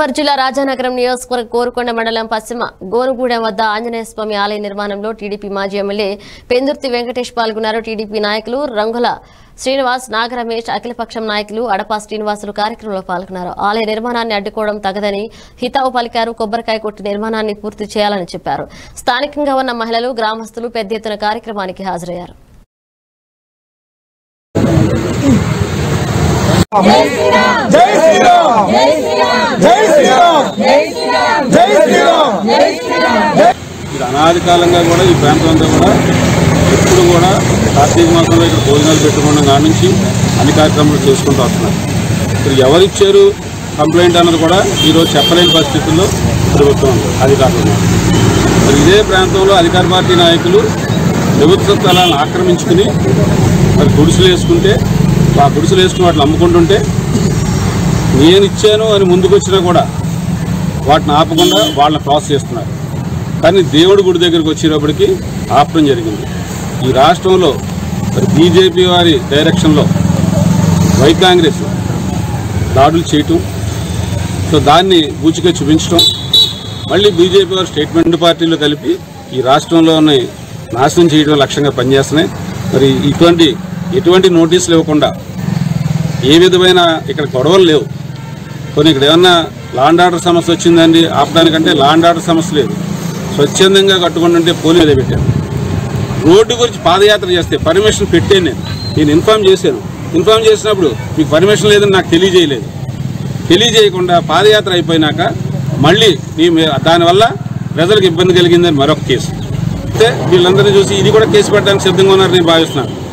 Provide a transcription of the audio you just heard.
ముజఫర్ జిల్లా రాజానగరం నియోజకవర్గ కోరుకొండ మండలం పశ్చిమ గోనుగూడెం వద్ద ఆంజనేయ స్వామి ఆలయ నిర్మాణంలో టీడీపీ మాజీ ఎమ్మెల్యే పెందుర్తి వెంకటేష్ పాల్గొన్నారు టీడీపీ నాయకులు రంగుల శ్రీనివాస్ నాగరమేష్ అఖిలపక్షం నాయకులు అడపా శ్రీనివాసులు కార్యక్రమంలో పాల్గొన్నారు ఆలయ నిర్మాణాన్ని అడ్డుకోవడం తగదని హితావు పలికారు కొబ్బరికాయ కొట్టి నిర్మాణాన్ని పూర్తి చేయాలని చెప్పారు స్థానికంగా ఉన్న మహిళలు గ్రామస్తులు పెద్ద ఎత్తున కార్యక్రమానికి హాజరయ్యారు జై శ్రీరామ్ జై శ్రీరామ్ జై శ్రీరామ్ ఇది అనాది కాలంగా కూడా ఈ ప్రాంతం అంతా కూడా ఎప్పుడు కూడా కార్తీక మాసంలో ఇక్కడ భోజనాలు పెట్టుకోవడం కాడి నుంచి అన్ని కార్యక్రమాలు చేసుకుంటూ వస్తున్నారు ఇప్పుడు ఎవరిచ్చారు కంప్లైంట్ అన్నది కూడా ఈరోజు చెప్పలేని పరిస్థితుల్లో ప్రభుత్వం ఉంది, అధికారులు ఉన్నారు. మరి ఇదే ప్రాంతంలో అధికార పార్టీ నాయకులు ప్రభుత్వ స్థలాలను ఆక్రమించుకుని మరి గుడిసెలు వేసుకుంటే ఆ గుడిసెలు వేసుకుని వాటిని అమ్ముకుంటుంటే నేను ఇచ్చాను అని ముందుకు వచ్చినా కూడా వాటిని ఆపకుండా వాళ్ళని క్రాస్ చేస్తున్నారు కానీ దేవుడి గుడి దగ్గరికి వచ్చేటప్పటికి ఆపడం జరిగింది ఈ రాష్ట్రంలో మరి బీజేపీ వారి డైరెక్షన్లో వై కాంగ్రెస్ దాడులు చేయటం సో దాన్ని బూచిగా చూపించడం మళ్ళీ బీజేపీ వారు స్టేట్మెంట్ పార్టీలు కలిపి ఈ రాష్ట్రంలోని నాశనం చేయడం లక్ష్యంగా పనిచేస్తున్నాయి మరి ఇటువంటి ఎటువంటి నోటీసులు ఇవ్వకుండా ఏ విధమైన ఇక్కడ గొడవలు లేవు కొన్ని ఇక్కడ ఏమన్నా లాండ్ ఆర్డర్ సమస్య వచ్చిందండి ఆపడానికంటే లాండ్ ఆర్డర్ సమస్య లేదు స్వచ్ఛందంగా కట్టుకుంటుంటే పోలీసులే పెట్టాను రోడ్డు గురించి పాదయాత్ర చేస్తే పర్మిషన్ పెట్టాను నేను నేను ఇన్ఫామ్ చేశాను ఇన్ఫామ్ చేసినప్పుడు మీకు పర్మిషన్ లేదని నాకు తెలియజేయలేదు తెలియజేయకుండా పాదయాత్ర అయిపోయినాక మళ్ళీ మీ మీ- దానివల్ల ప్రజలకు ఇబ్బంది కలిగిందని మరొక కేసు అయితే వీళ్ళందరినీ చూసి ఇది కూడా కేసు పెట్టడానికి సిద్ధంగా ఉన్నారని నేను భావిస్తున్నాను